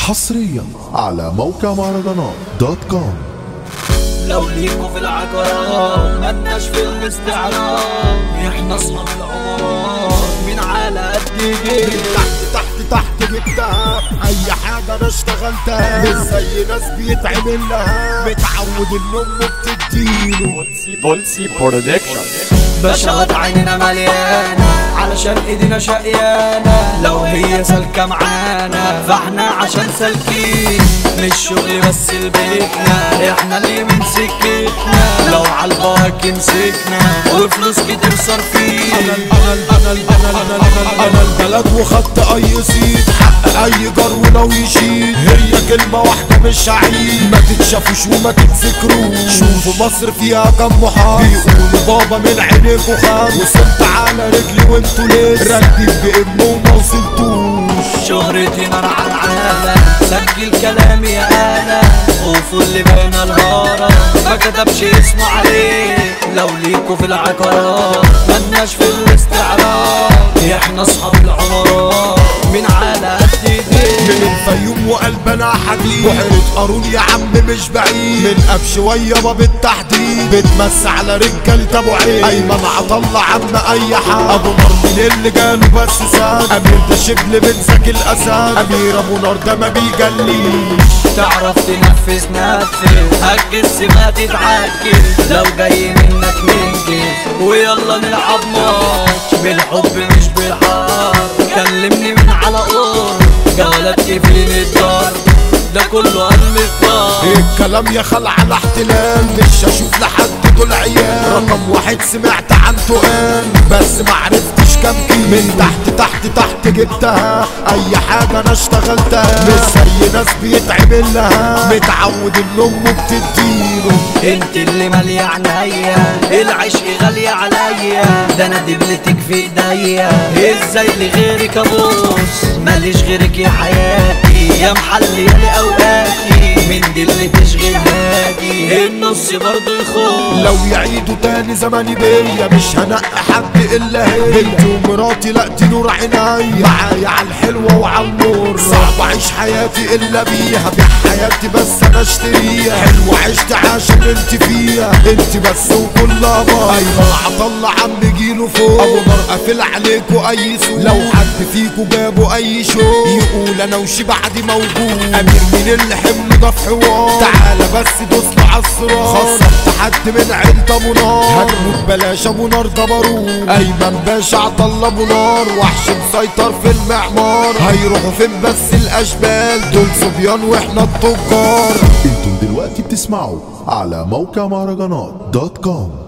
حصريا على موقع مهرجانات دوت كوم لو ليكوا في العقارات مالناش في الاستعراض احنا اصحاب العمارات من على قد ايدينا تحت تحت تحت جبتها اي حاجه انا اشتغلتها مش زي ناس بيتعمل لها متعود ان امه بتديله بولسي برودكشن بشوات عيننا مليانة علشان ايدينا شقيانة لو هي سالكة معانا فاحنا عشان سالكين مش شغل بس لبيتنا احنا اللي من سكتنا لو عالباك مسكنا وفلوس كتير صارفين انا انا انا انا انا انا البلد وخدت اي صيت حق اي جار ولو يشيل هي كلمه واحده مش هعيد ما تتشافوش وما تتذكروش شوفوا مصر فيها كم محاط بيقولوا بابا من عينيكوا خان وصلت على رجلي وانتوا لسه راكبين بامه وما وصلتوش شهرتي نار على العالم سجل كلامي يا انا خوفوا اللي بين الهارة ما كتبش اسمه عليه لو ليكوا في العقارات ملناش في الاستعراض احنا اصحاب العمارات من على قد من ايدينا الفيوم وقلبنا حديد بحيرة قارون يا عم مش بعيد من اب شوية باب التحديد بتمس على رجالة ابو عين ايمن عطلة عم اي حد ابو نار من اللي جاله بس ساد امير ده شبل من زكي الاسد امير ابو نار ده ما بيجليش تعرف تنفذ نفذ هجس ما تتعكس لو جاي منك منجز ويلا نلعب ماتش بالحب مش بالحار كلمني من على قرب جولات فين الدار ده كله قلب الدار الكلام يا خل على احتلال مش هشوف لحد دول عيال رقم واحد سمعت عن تقال بس معرفتش كام كيلو من تحت تحت تحت جبتها اي حاجة انا اشتغلتها مش زي ناس بيتعمل لها متعود ان امه بتديله انت اللي مالية عينيا العشق غالية عليا ده انا دبلتك في ايديا ازاي لغيرك ابوس ماليش غيرك يا حياتي يا محلية لي اوقاتي من دي اللي تشغل هادي النص برضه يخون لو يعيدوا تاني زماني بيا مش هنقي حد الا هي بنتي ومراتي لا دي نور عينيا معايا على الحلوه وعلى النور صعب اعيش حياتي الا بيها بيع حياتي بس انا اشتريها حلوه عشت عشان انت فيها انت بس وكلها بار ايوه عطلة عم جيله فوق ابو نار قافل عليكوا اي سوق لو حد فيكوا جابوا اي شو يقول انا وشي بعدي موجود امير مين اللي حمل ده في حوار تعالى بس دوس له عالصراط خصبت حد من عيلة ابو نار هتموت بلاش ابو نار ده بارود ايمن باشا عطل ابو نار وحش مسيطر في المعمار هيروحوا فين بس الاشبال دول صبيان واحنا التجار انتم دلوقتي بتسمعوا على موقع مهرجانات دوت كوم